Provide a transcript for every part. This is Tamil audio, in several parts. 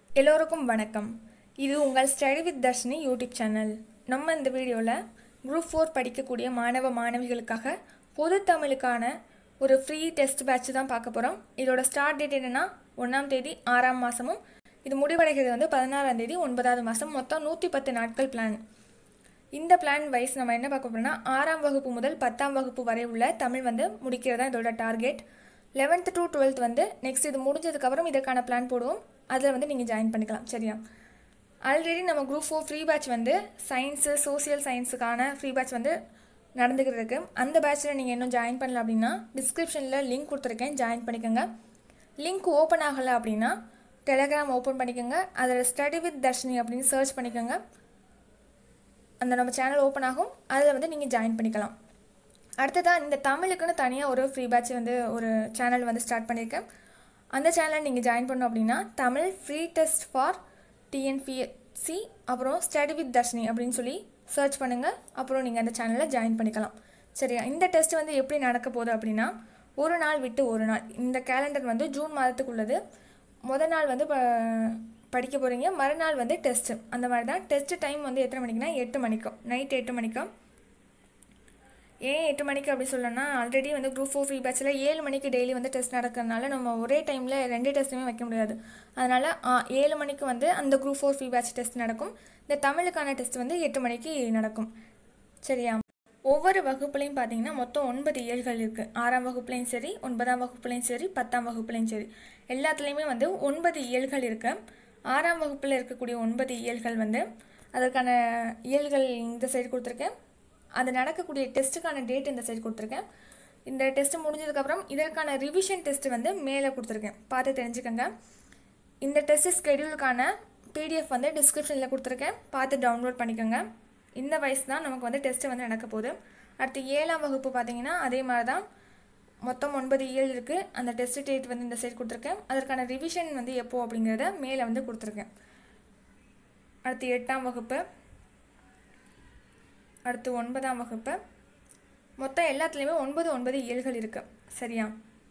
எல்லோருக்கும் வணக்கம் இது உங்கள் study with Darshini YouTube channel நம்ம இந்த வீடியோவில் குரூப் ஃபோர் படிக்கக்கூடிய மாணவ மாணவிகளுக்காக பொது தமிழுக்கான ஒரு ஃப்ரீ டெஸ்ட் பேட்ச் தான் பார்க்க போகிறோம் இதோட ஸ்டார்ட் டேட் என்னென்னா ஒன்றாம் தேதி ஆறாம் மாதமும் இது முடிவடைகிறது வந்து பதினாறாம் தேதி ஒன்பதாவது மாதம் மொத்தம் நூற்றி பத்து நாட்கள் பிளான் இந்த பிளான் வைஸ் நம்ம என்ன பார்க்க போறோம்னா ஆறாம் வகுப்பு முதல் பத்தாம் வகுப்பு வரை உள்ள தமிழ் வந்து முடிக்கிறதா இதோட டார்கெட் லெவன்த்து டு டுவெல்த் வந்து நெக்ஸ்ட் இது முடிஞ்சதுக்கப்புறம் இதற்கான பிளான் போடுவோம் அதில் வந்து நீங்கள் ஜாயின் பண்ணிக்கலாம் சரியா ஆல்ரெடி நம்ம குரூப் ஃபோர் ஃப்ரீ பேட்ச் வந்து சயின்ஸு சோசியல் சயின்ஸுக்கான ஃப்ரீ பேட்ச் வந்து நடந்துக்கிட்டு இருக்கு அந்த பேட்ச்சில் நீங்கள் இன்னும் ஜாயின் பண்ணல அப்படின்னா டிஸ்கிரிப்ஷனில் லிங்க் கொடுத்துருக்கேன் ஜாயின் பண்ணிக்கோங்க லிங்க் ஓப்பன் ஆகலை அப்படின்னா டெலகிராம் ஓப்பன் பண்ணிக்கோங்க அதில் ஸ்டடி வித் தர்ஷினி அப்படின்னு சர்ச் பண்ணிக்கோங்க அந்த நம்ம சேனல் ஓப்பன் ஆகும் அதில் வந்து நீங்கள் ஜாயின் பண்ணிக்கலாம் அடுத்ததாக இந்த தமிழுக்குன்னு தனியாக ஒரு ஃப்ரீ பேட்ச் வந்து ஒரு சேனல் வந்து ஸ்டார்ட் பண்ணியிருக்கேன் அந்த சேனலை நீங்கள் ஜாயின் பண்ணோம் அப்படின்னா Tamil free test for TNPSC அப்புறம் ஸ்டடி வித் தர்ஷினி அப்படின்னு சொல்லி சர்ச் பண்ணுங்கள் அப்புறம் நீங்கள் அந்த சேனலில் ஜாயின் பண்ணிக்கலாம் சரியா இந்த டெஸ்ட் வந்து எப்படி நடக்க போகுது அப்படின்னா ஒரு நாள் விட்டு ஒரு நாள் இந்த கேலண்டர் வந்து ஜூன் மாதத்துக்குள்ளது முத நாள் வந்து ப- படிக்க போகிறீங்க மறுநாள் வந்து டெஸ்ட்டு அந்த மாதிரி தான் டெஸ்ட் டைம் வந்து எத்தனை மணிக்குனா எட்டு மணிக்கும் நைட் எட்டு மணிக்கும் ஏன் எட்டு மணிக்கு அப்படி சொல்லணும்னா ஆல்ரெடி வந்து குரூப் ஃபோர் ஃப்ரீ பேட்சில் ஏழு மணிக்கு டெய்லி வந்து டெஸ்ட் நடக்கிறதுனால நம்ம ஒரே டைமில் ரெண்டு டெஸ்ட்டுமே வைக்க முடியாது அதனால் ஏழு மணிக்கு வந்து அந்த group four free batch test நடக்கும் இந்த தமிழுக்கான டெஸ்ட் வந்து எட்டு மணிக்கு நடக்கும் சரியா ஒவ்வொரு வகுப்புலையும் பார்த்தீங்கன்னா மொத்தம் ஒன்பது இயல்கள் இருக்குது ஆறாம் வகுப்புலையும் சரி ஒன்பதாம் வகுப்புலையும் சரி பத்தாம் வகுப்புலையும் சரி எல்லாத்துலேயுமே வந்து ஒன்பது இயல்கள் இருக்கு ஆறாம் வகுப்பில் இருக்கக்கூடிய ஒன்பது இயல்கள் வந்து அதற்கான இயல்கள் இந்த சைடு கொடுத்துருக்கேன் அது நடக்கக்கூடிய டெஸ்ட்டுக்கான டேட் இந்த சைடு கொடுத்துருக்கேன் இந்த டெஸ்ட் முடிஞ்சதுக்கப்புறம் இதற்கான ரிவிஷன் டெஸ்ட் வந்து மேலே கொடுத்துருக்கேன் பார்த்து தெரிஞ்சுக்கோங்க இந்த டெஸ்ட் ஸ்கெடியூலுக்கான பிடிஎஃப் வந்து டிஸ்கிரிப்ஷனில் கொடுத்துருக்கேன் பார்த்து டவுன்லோட் பண்ணிக்கோங்க இந்த வயசு தான் நமக்கு வந்து டெஸ்ட்டு வந்து நடக்க போகுது அடுத்து ஏழாம் வகுப்பு பார்த்தீங்கன்னா அதே மாதிரி தான் மொத்தம் ஒன்பது இயல் இருக்குது அந்த டெஸ்ட் டேட் வந்து இந்த சைடு கொடுத்துருக்கேன் அதற்கான ரிவிஷன் வந்து எப்போ அப்படிங்கிறத மேலே வந்து கொடுத்துருக்கேன் அடுத்து எட்டாம் வகுப்பு அடுத்து ஒன்பதாம் வகுப்பு மொத்தம் எல்லாத்துலேயுமே ஒன்பது ஒன்பது இயல்கள் இருக்கு சரியா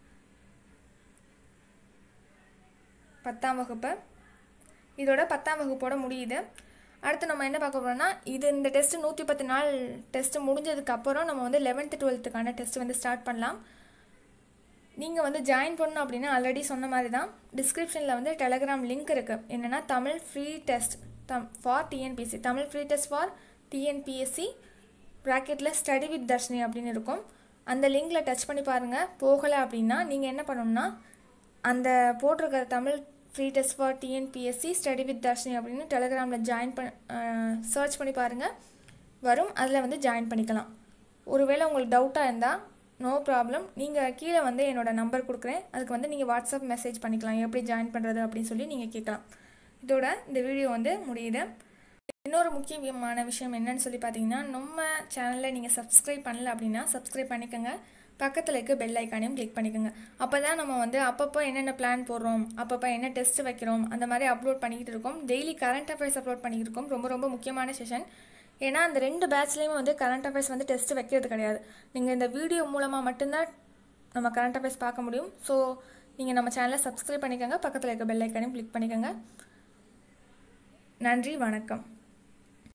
பத்தாம் வகுப்பு இதோட பத்தாம் வகுப்போட முடியுது அடுத்து நம்ம என்ன பார்க்க போகிறோம்னா இது இந்த டெஸ்ட் நூற்றி பத்து நாள் டெஸ்ட் முடிஞ்சதுக்கு அப்புறம் நம்ம வந்து லெவன்த்து டுவெல்த்துக்கான டெஸ்ட் வந்து ஸ்டார்ட் பண்ணலாம் நீங்கள் வந்து ஜாயின் பண்ணணும் அப்படின்னா ஆல்ரெடி சொன்ன மாதிரி தான் டிஸ்கிரிப்ஷனில் வந்து டெலகிராம் லிங்க் இருக்குது என்னென்னா தமிழ் ஃப்ரீ டெஸ்ட் தம் for TNPSC Tamil free test for TNPSC ப்ராக்கெட்டில் ஸ்டடி வித் தர்ஷினி அப்படின்னு இருக்கும் அந்த லிங்கில் டச் பண்ணி பாருங்கள் போகலை அப்படின்னா நீங்கள் என்ன பண்ணணும்னா அந்த போட்டிருக்கிற Tamil free test for TNPSC study with Darshini அப்படின்னு டெலகிராமில் ஜாயின் பண்ண சர்ச் பண்ணி பாருங்கள் வரும் அதில் வந்து ஜாயின் பண்ணிக்கலாம் ஒருவேளை உங்களுக்கு டவுட்டாக இருந்தால் நோ ப்ராப்ளம் நீங்கள் கீழே வந்து என்னோட நம்பர் கொடுக்குறேன் அதுக்கு வந்து நீங்கள் வாட்ஸ்அப் மெசேஜ் பண்ணிக்கலாம் எப்படி ஜாயின் பண்ணுறது அப்படின்னு சொல்லி நீங்கள் கேட்கலாம் இதோட இந்த வீடியோ வந்து முடியுது இன்னொரு முக்கியமான விஷயம் என்னன்னு சொல்லி பார்த்தீங்கன்னா நம்ம சேனலில் நீங்கள் சப்ஸ்கிரைப் பண்ணல அப்படின்னா சப்ஸ்கிரைப் பண்ணிக்கோங்க பக்கத்தில் இருக்க பெல் ஐக்கானையும் கிளிக் பண்ணிக்கோங்க அப்போ தான் நம்ம வந்து அப்பப்போ என்னென்ன பிளான் போடுறோம் அப்பப்போ என்ன டெஸ்ட் வைக்கிறோம் அந்த மாதிரி அப்லோட் பண்ணிக்கிட்டு இருக்கோம் டெய்லி கரண்ட் அஃபேர்ஸ் அப்லோட் பண்ணிக்கிட்டு இருக்கோம் ரொம்ப ரொம்ப முக்கியமான செஷன் ஏன்னா அந்த ரெண்டு பேட்ச்லேயுமே வந்து கரண்ட் அஃபேர்ஸ் வந்து டெஸ்ட் வைக்கிறது கிடையாது நீங்கள் இந்த வீடியோ மூலமாக மட்டும்தான் நம்ம கரண்ட் அஃபேர்ஸ் பார்க்க முடியும் ஸோ நீங்கள் நம்ம சேனலை சப்ஸ்கிரைப் பண்ணிக்கோங்க பக்கத்தில் இருக்க பெல் ஐக்கானையும் கிளிக் பண்ணிக்கோங்க நன்றி வணக்கம்